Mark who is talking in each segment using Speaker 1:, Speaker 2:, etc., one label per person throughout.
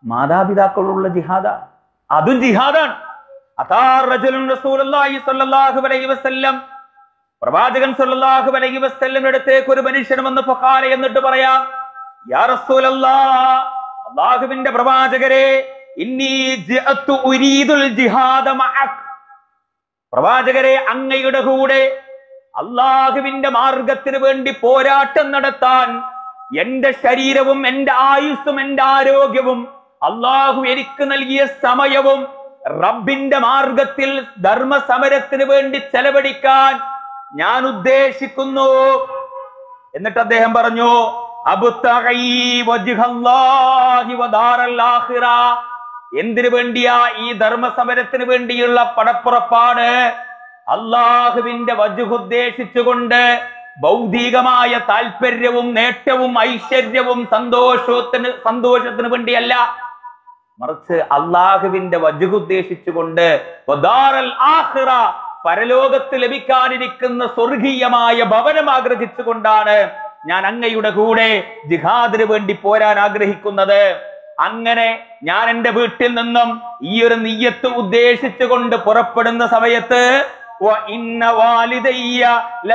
Speaker 1: മാതാപിതാക്കളുള്ള ജിഹാദ അതും ജിഹാദാണ് അതാർ റജുലുൻ റസൂലുള്ളാഹി സ്വല്ലല്ലാഹു അലൈഹി വസല്ലം പ്രവാചകൻ സല്ലല്ലാഹു അലൈഹി വസല്ലം അടുത്തേക്ക് ഒരു മനുഷ്യൻ വന്ന് ഫഖാല എന്നിട്ട് പറയാം യാ റസൂലല്ലാ അല്ലാഹുവിന്റെ പ്രവാചകരെ ഇന്നി ജിഅത്തു ഉരീദുൽ ജിഹാദ മഅക് പ്രവാചകരെ അങ്ങയുടെ കൂടെ അള്ളാഹുവിന്റെ മാർഗത്തിന് വേണ്ടി പോരാട്ടം നടത്താൻ എന്റെ ശരീരവും എന്റെ ആയുസ്സും എന്റെ ആരോഗ്യവും അള്ളാഹു എനിക്ക് നൽകിയ സമയവും റബ്ബിന്റെ മാർഗത്തിൽ ധർമ്മസമരത്തിന് വേണ്ടി ചെലവഴിക്കാൻ ഞാൻ ഉദ്ദേശിക്കുന്നു എന്നിട്ട് അദ്ദേഹം പറഞ്ഞു അബുത്തഗീ വജ്ഹല്ലാഹി വദാറൽ ആഖിറ. എന്തിനു വേണ്ടിയാ ഈ ധർമ്മസമരത്തിന് വേണ്ടിയുള്ള പടപ്പുറപ്പാട് അള്ളാഹുവിന്റെ വജുഹ് ഉദ്ദേശിച്ചുകൊണ്ട് ഭൗതികമായ താല്പര്യവും നേട്ടവും ഐശ്വര്യവും സന്തോഷത്തിന് സന്തോഷത്തിന് വേണ്ടിയല്ല മറിച്ച് അള്ളാഹുവിന്റെ വജുഹ് ഉദ്ദേശിച്ചുകൊണ്ട് വദാറൽ ആഖിറ, പരലോകത്ത് ലഭിക്കാനിരിക്കുന്ന സ്വർഗീയമായ ഭവനം ആഗ്രഹിച്ചുകൊണ്ടാണ് ഞാൻ അങ്ങയുടെ കൂടെ ജിഹാദിന് വേണ്ടി പോരാൻ ആഗ്രഹിക്കുന്നത് അങ്ങനെ ഞാൻ എന്റെ വീട്ടിൽ നിന്നും ഈ ഒരു നീയത്ത് ഉദ്ദേശിച്ചുകൊണ്ട് പുറപ്പെടുന്ന സമയത്ത് വ ഇന്ന വാലിദയ്യ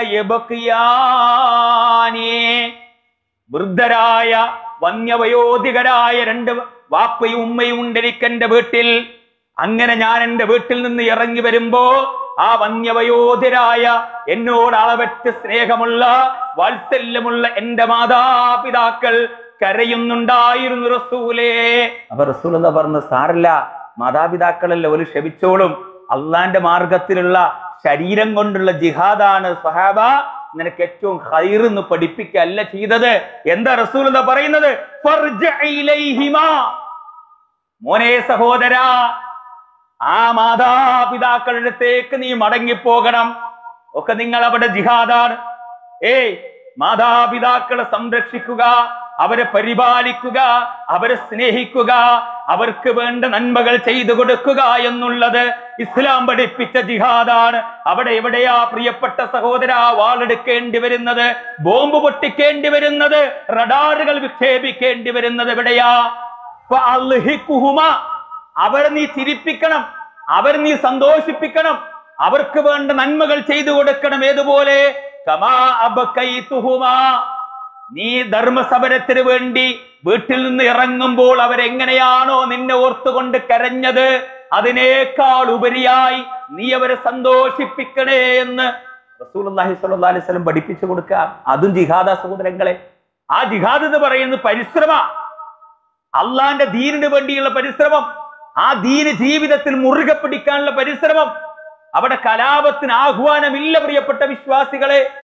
Speaker 1: ലയബക്കിയാനീ വൃദ്ധരായ വന്യവയോധികരായ രണ്ട് വാപ്പയും ഉമ്മയും ഉണ്ട് എനിക്ക് എന്റെ വീട്ടിൽ അങ്ങനെ ഞാൻ എന്റെ വീട്ടിൽ നിന്ന് ഇറങ്ങി വരുമ്പോ ആ വന്യവയോധിരായ എന്നോട് അളവറ്റ സ്നേഹമുള്ള വാത്സല്യമുള്ള എന്റെ മാതാപിതാക്കൾ കരയുന്നുണ്ടായിരുന്നു റസൂലേ അപ്പൊ റസൂൽ എന്താ പറഞ്ഞു സാരല്ല മാതാപിതാക്കളല്ല ഒരു ക്ഷമിച്ചോളും അള്ളാന്റെ മാർഗത്തിലുള്ള ശരീരം കൊണ്ടുള്ള ജിഹാദാണ് സഹാബ നിനക്ക് ഏറ്റവും ഹൈറെന്ന് പഠിപ്പിക്കല്ല ചെയ്തത് എന്താ റസൂൽ എന്താ പറയുന്നത് ഫർജ ഇലൈഹിമാ. മോനെ സഹോദര ആ മാതാപിതാക്കളുടെ അടുത്തേക്ക് നീ മടങ്ങിപ്പോകണം ഒക്കെ നിങ്ങൾ അവിടെ ജിഹാദാണ് ഏയ് മാതാപിതാക്കളെ സംരക്ഷിക്കുക അവരെ പരിപാലിക്കുക അവരെ സ്നേഹിക്കുക അവർക്ക് വേണ്ട നന്മകൾ ചെയ്തു കൊടുക്കുക എന്നുള്ളത് ഇസ്ലാം പഠിപ്പിച്ച ജിഹാദാണ് അവിടെ എവിടെയാ പ്രിയപ്പെട്ട സഹോദര വാളെടുക്കേണ്ടി വരുന്നത് ബോംബ് പൊട്ടിക്കേണ്ടി വരുന്നത് റഡാറുകൾ വിക്ഷേപിക്കേണ്ടി വരുന്നത് എവിടെയാ ഫഅൽഹിഖുഹുമ. അവരെ നീ ചിരിപ്പിക്കണം അവർ നീ സന്തോഷിപ്പിക്കണം അവർക്ക് വേണ്ട നന്മകൾ ചെയ്തു കൊടുക്കണം ഏതുപോലെ കമാ അബക്കൈതുഹുമാ. നീ ധർമ്മസമരത്തിന് വേണ്ടി വീട്ടിൽ നിന്ന് ഇറങ്ങുമ്പോൾ അവരെങ്ങനെയാണോ നിന്നെ ഓർത്തുകൊണ്ട് കരഞ്ഞത് അതിനേക്കാൾ ഉപരിയായി നീ അവരെ സന്തോഷിപ്പിക്കണേ എന്ന് റസൂലുള്ളാഹി സ്വല്ലല്ലാഹി അലൈഹി വസല്ലം പഠിപ്പിച്ചു കൊടുക്കുക അതും ജിഹാദ സഹോദരങ്ങളെ ആ ജിഹാദ് എന്ന് പറയുന്നത് പരിശ്രമ അള്ളാന്റെ ദീനിന് വേണ്ടിയുള്ള പരിശ്രമം ആ ദീന് ജീവിതത്തിൽ മുറുകെ പിടിക്കാനുള്ള പരിശ്രമം അവിടെ കലാപത്തിന് ആഹ്വാനമില്ല പ്രിയപ്പെട്ട വിശ്വാസികളെ